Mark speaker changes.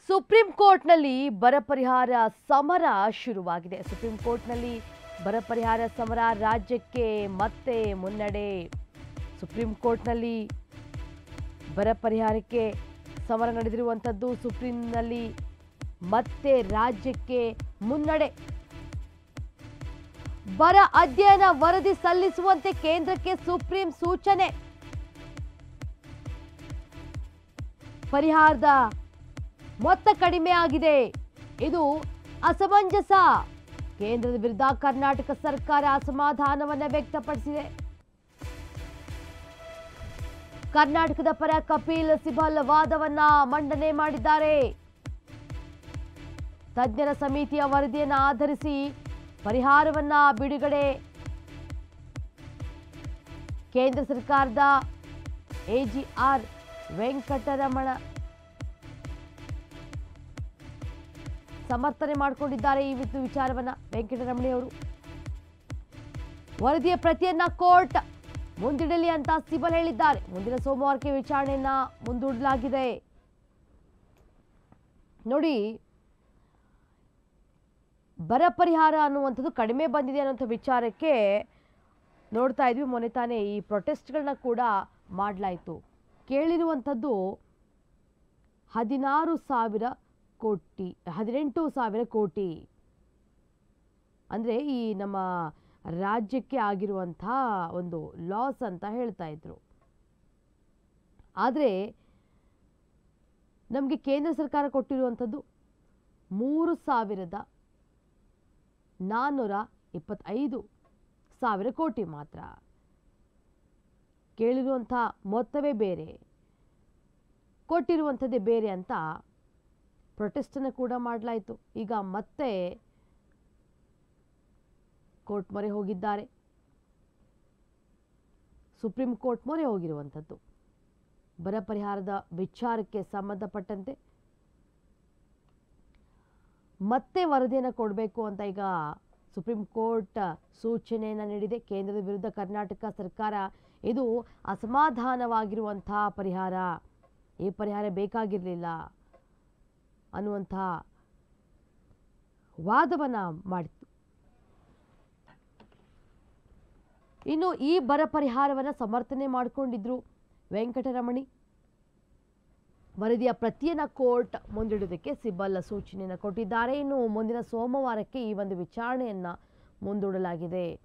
Speaker 1: supreme ಕೋರ್ಟ್ನಲ್ಲಿ ಬರ ಪರಿಹಾರ ಸಮರ ಶುರುವಾಗಿದೆ ಸುಪ್ರೀಂ ಕೋರ್ಟ್ನಲ್ಲಿ ಬರ ಪರಿಹಾರ ಸಮರ ರಾಜ್ಯಕ್ಕೆ ಮತ್ತೆ ಮುನ್ನಡೆ ಸುಪ್ರೀಂ ಕೋರ್ಟ್ನಲ್ಲಿ ಬರ ಪರಿಹಾರಕ್ಕೆ ಸಮರ ನಡೆದಿರುವಂಥದ್ದು ಸುಪ್ರೀಂನಲ್ಲಿ ಮತ್ತೆ ರಾಜ್ಯಕ್ಕೆ ಮುನ್ನಡೆ ಬರ ಅಧ್ಯಯನ ವರದಿ ಸಲ್ಲಿಸುವಂತೆ ಕೇಂದ್ರಕ್ಕೆ ಸುಪ್ರೀಂ ಸೂಚನೆ ಪರಿಹಾರದ ಮೊತ್ತ ಕಡಿಮೆ ಆಗಿದೆ ಇದು ಅಸಮಂಜಸ ಕೇಂದ್ರದ ವಿರುದ್ಧ ಕರ್ನಾಟಕ ಸರ್ಕಾರ ಅಸಮಾಧಾನವನ್ನ ವ್ಯಕ್ತಪಡಿಸಿದೆ ಕರ್ನಾಟಕದ ಪರ ಕಪಿಲ್ ಸಿಬಲ್ ವಾದವನ್ನ ಮಂಡನೆ ಮಾಡಿದ್ದಾರೆ ತಜ್ಞರ ಸಮಿತಿಯ ವರದಿಯನ್ನು ಆಧರಿಸಿ ಪರಿಹಾರವನ್ನ ಬಿಡುಗಡೆ ಕೇಂದ್ರ ಸರ್ಕಾರದ ಎಜಿಆರ್ ವೆಂಕಟರಮಣ ಸಮರ್ಥನೆ ಮಾಡಿಕೊಂಡಿದ್ದಾರೆ ಈ ವಿಧ- ವಿಚಾರವನ್ನ ವೆಂಕಟರಮಣಿ ಅವರು ವರದಿಯ ಪ್ರತಿಯನ್ನ ಕೋರ್ಟ್ ಮುಂದಿಡಲಿ ಅಂತ ಸಿಬಲ್ ಹೇಳಿದ್ದಾರೆ ಮುಂದಿನ ಸೋಮವಾರಕ್ಕೆ ವಿಚಾರಣೆಯನ್ನ ಮುಂದೂಡಲಾಗಿದೆ ನೋಡಿ ಬರ ಪರಿಹಾರ ಅನ್ನುವಂಥದ್ದು ಕಡಿಮೆ ಬಂದಿದೆ ಅನ್ನುವಂಥ ವಿಚಾರಕ್ಕೆ ನೋಡ್ತಾ ಇದ್ವಿ ಮೊನ್ನೆ ತಾನೇ ಈ ಪ್ರೊಟೆಸ್ಟ್ಗಳನ್ನ ಕೂಡ ಮಾಡಲಾಯಿತು ಕೇಳಿರುವಂಥದ್ದು ಹದಿನಾರು ಸಾವಿರ ಕೋಟಿ ಹದಿನೆಂಟು ಸಾವಿರ ಕೋಟಿ ಅಂದರೆ ಈ ನಮ್ಮ ರಾಜ್ಯಕ್ಕೆ ಆಗಿರುವಂಥ ಒಂದು ಲಾಸ್ ಅಂತ ಹೇಳ್ತಾ ಇದ್ರು ಆದರೆ ನಮಗೆ ಕೇಂದ್ರ ಸರ್ಕಾರ ಕೊಟ್ಟಿರುವಂಥದ್ದು ಮೂರು ಸಾವಿರದ ನಾನ್ನೂರ ಇಪ್ಪತ್ತೈದು ಸಾವಿರ ಕೋಟಿ ಮಾತ್ರ ಕೇಳಿರುವಂಥ ಮೊತ್ತವೇ ಬೇರೆ ಕೊಟ್ಟಿರುವಂಥದ್ದೇ ಬೇರೆ ಅಂತ ಪ್ರೊಟೆಸ್ಟನ್ನು ಕೂಡ ಮಾಡಲಾಯಿತು ಈಗ ಮತ್ತೆ ಕೋರ್ಟ್ ಮೊರೆ ಹೋಗಿದ್ದಾರೆ ಸುಪ್ರೀಂ ಕೋರ್ಟ್ ಮೊರೆ ಹೋಗಿರುವಂಥದ್ದು ಬರ ಪರಿಹಾರದ ವಿಚಾರಕ್ಕೆ ಸಂಬಂಧಪಟ್ಟಂತೆ ಮತ್ತೆ ವರದಿಯನ್ನು ಕೊಡಬೇಕು ಅಂತ ಈಗ ಸುಪ್ರೀಂ ಕೋರ್ಟ್ ಸೂಚನೆಯನ್ನು ನೀಡಿದೆ ಕೇಂದ್ರದ ವಿರುದ್ಧ ಕರ್ನಾಟಕ ಸರ್ಕಾರ ಇದು ಅಸಮಾಧಾನವಾಗಿರುವಂಥ ಪರಿಹಾರ ಈ ಪರಿಹಾರ ಬೇಕಾಗಿರಲಿಲ್ಲ ಅನ್ನುವಂಥ ವಾದವನ್ನು ಮಾಡಿತು ಇನ್ನು ಈ ಬರ ಪರಿಹಾರವನ್ನು ಸಮರ್ಥನೆ ಮಾಡಿಕೊಂಡಿದ್ರು ವೆಂಕಟರಮಣಿ ವರದಿಯ ಪ್ರತಿಯನ್ನ ಕೋರ್ಟ್ ಮುಂದಿಡುವುದಕ್ಕೆ ಸಿಬ್ಬಲ್ ಸೂಚನೆಯನ್ನು ಕೊಟ್ಟಿದ್ದಾರೆ ಇನ್ನು ಮುಂದಿನ ಸೋಮವಾರಕ್ಕೆ ಈ ಒಂದು ವಿಚಾರಣೆಯನ್ನ ಮುಂದೂಡಲಾಗಿದೆ